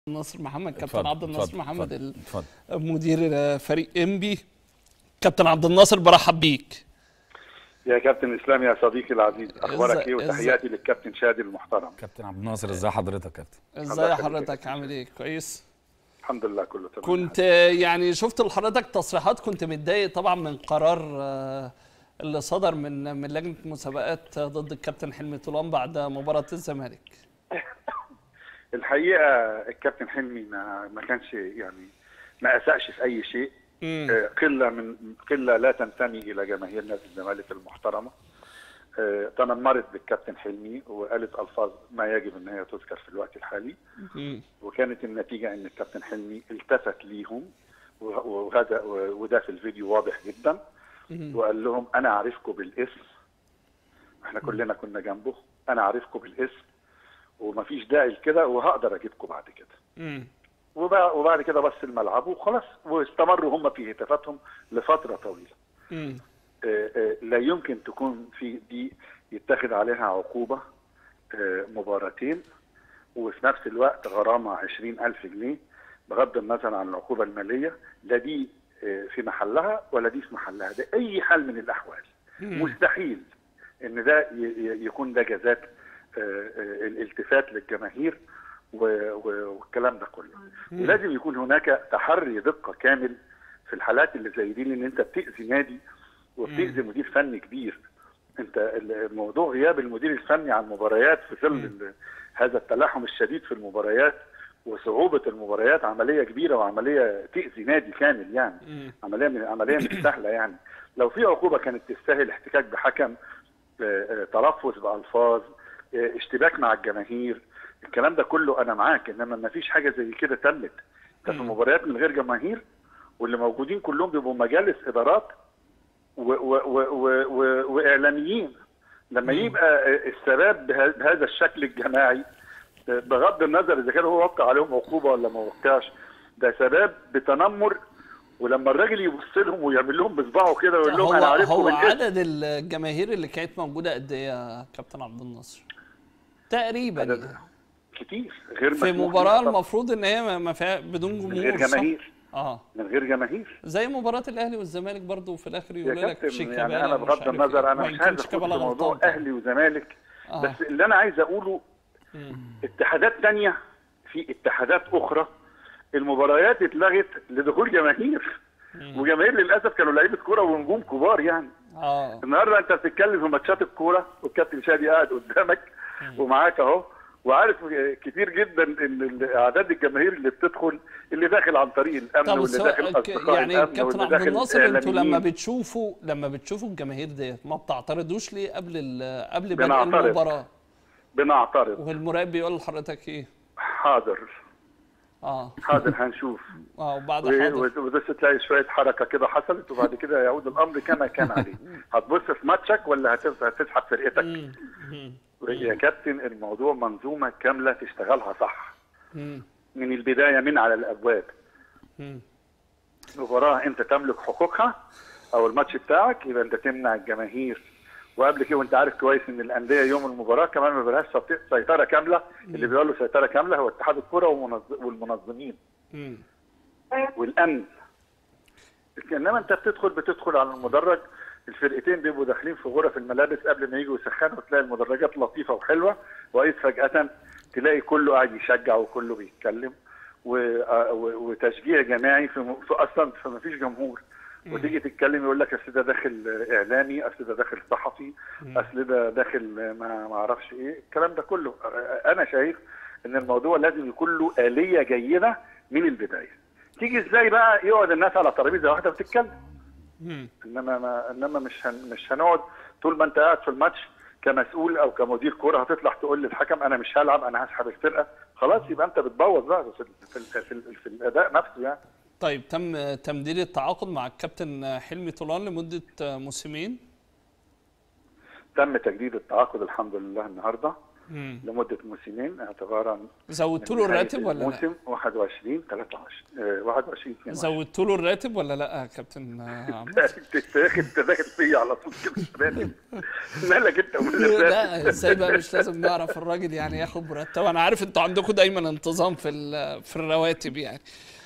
الناصر محمد كابتن اتفضل، عبد الناصر اتفضل، محمد اتفضل، اتفضل. مدير فريق انبي كابتن عبد الناصر برحب بيك يا كابتن اسلام يا صديقي العزيز اخبارك إز- ايه إز- وتحياتي للكابتن شادي المحترم كابتن عبد الناصر ازي حضرتك كابتن ازاي يخليك. حضرتك عامل ايه كويس الحمد لله كله تمام كنت يعني شفت لحضرتك تصريحات كنت متضايق طبعا من قرار آه، اللي صدر من من لجنه مسابقات ضد الكابتن حلمي طولان بعد مباراه الزمالك الحقيقه الكابتن حلمي ما ما كانش يعني ما اساش في اي شيء مم. آه، قله من قله لا تنتمي الى جماهير نادي الزمالك المحترمه آه، تنمرت بالكابتن حلمي وقالت الفاظ ما يجب ان هي تذكر في الوقت الحالي مم. وكانت النتيجه ان الكابتن حلمي التفت ليهم وه- وهذا وده في الفيديو واضح جدا مم. وقال لهم انا عارفكم بالاسم احنا كلنا كنا جنبه انا عارفكم بالاسم ومفيش داعي لكده وهقدر اجيبكم بعد كده مم. وبع- وبعد كده بص الملعب وخلاص واستمروا هم في هتافاتهم لفتره طويله مم. آه، آه، لا يمكن تكون في دي يتخذ عليها عقوبه آه، مباراتين وفي نفس الوقت غرامه 20000 جنيه بغض النظر عن العقوبه الماليه لا دي آه، في محلها ولا دي في محلها ده اي حال من الاحوال مستحيل ان ده ي- ي- يكون ده جزات آه، آه، الالتفات للجماهير و- و- والكلام ده كله ولازم يكون هناك تحري دقه كامل في الحالات اللي زي دي لان انت بتاذي نادي وبتاذي مدير فني كبير انت الموضوع غياب المدير الفني عن المباريات في ظل ال- هذا التلاحم الشديد في المباريات وصعوبه المباريات عمليه كبيره وعمليه تاذي نادي كامل يعني مم. عمليه من عمليه مش سهله يعني لو في عقوبه كانت تستاهل احتكاك بحكم آه، آه، تلفظ بالفاظ آه، اشتباك مع الجماهير الكلام ده كله انا معاك انما ما فيش حاجه زي كده تمت ده في مباريات من غير جماهير واللي موجودين كلهم بيبقوا مجالس ادارات و و و و و واعلاميين لما يبقى آه، السباب بها- بهذا الشكل الجماعي آه، بغض النظر اذا كان هو وقع عليهم عقوبه ولا ما وقعش ده سباب بتنمر ولما الراجل يبص لهم ويعمل لهم بصباعه كده ويقول لهم هو انا عارفكم هو بالاسم عدد الجماهير اللي كانت موجوده قد ايه يا كابتن عبد الناصر تقريبا عدد يعني. كتير غير في مسموح مباراه لها المفروض ان هي ما- ما فيها بدون من جمهور غير صح؟ جماهير اه من غير جماهير زي مباراة الأهلي والزمالك برضو في الآخر يا يقول لك كابتن شيكابالا يعني انا مش بغض عارف النظر إيه. انا وإن مش كان عايز اخد في شيكابالا موضوع غلطان طبعاً. اهلي وزمالك آه. بس اللي انا عايز اقوله مم. اتحادات تانية في اتحادات اخرى المباريات اتلغت لدخول جماهير وجماهير للاسف كانوا لعيبه كوره ونجوم كبار يعني اه النهارده انت بتتكلم في ماتشات الكوره والكابتن شادي قاعد قدامك ومعاك اهو وعارف كتير جدا ان اعداد الجماهير اللي بتدخل اللي داخل عن طريق الامن طب واللي سواء داخل ك- اصدقاء يعني الامن كابتن واللي عبد داخل الناصر انتوا لما الإعلاميين. بتشوفوا لما بتشوفوا الجماهير ديت ما بتعترضوش ليه قبل ال- قبل بدء بنعترض. المباراة بنعترض والمراقب بيقول لحضرتك ايه؟ حاضر اه حاضر هنشوف اه وبعد و- حاضر وبس تلاقي شويه حركه كده حصلت وبعد كده يعود الامر كما كان عليه هتبص في ماتشك ولا هتس- هتسحب فرقتك مم. مم. يا كابتن الموضوع منظومه كامله تشتغلها صح مم. من البدايه من على الابواب مم. مباراه انت تملك حقوقها او الماتش بتاعك يبقى انت تمنع الجماهير وقبل كده وانت عارف كويس ان الانديه يوم المباراه كمان ما بيبقاش سيط- سيطره كامله اللي بيقول له سيطره كامله هو اتحاد الكره ومنظ- والمنظمين مم. والامن انما انت بتدخل بتدخل على المدرج الفرقتين بيبقوا داخلين في غرف الملابس قبل ما يجوا يسخنوا تلاقي المدرجات لطيفه وحلوه واذ فجاه تلاقي كله قاعد يشجع وكله بيتكلم و- آه، و- وتشجيع جماعي في, م- في اصلا فما فيش جمهور وتيجي تتكلم يقول لك اصل ده داخل اعلامي اصل ده داخل صحفي اصل ده داخل ما ما اعرفش ايه الكلام ده كله آه، انا شايف ان الموضوع لازم يكون له اليه جيده من البدايه تيجي ازاي بقى يقعد الناس على ترابيزه واحده وتتكلم مم. انما ما انما مش هن مش هنقعد طول ما انت قاعد في الماتش كمسؤول او كمدير كوره هتطلع تقول للحكم انا مش هلعب انا هسحب الفرقه خلاص يبقى انت بتبوظ بقى في, في, في, في, في الاداء نفسه يعني طيب تم تمديد التعاقد مع الكابتن حلمي طولان لمدة موسمين تم تجديد التعاقد الحمد لله النهارده مم. لمده موسمين اعتبارا زودتوا من له نهاية الراتب ولا لا؟ الموسم 21 23 آه، 21 22 زودتوا له الراتب ولا لا يا كابتن آه، عمرو؟ انت داخل انت داخل فيا على طول كده راتب. مالك انت ومال الراتب؟ لا ازاي بقى مش لازم نعرف الراجل يعني ياخد مرتب انا عارف انتوا عندكم دايما انتظام في ال- في الرواتب يعني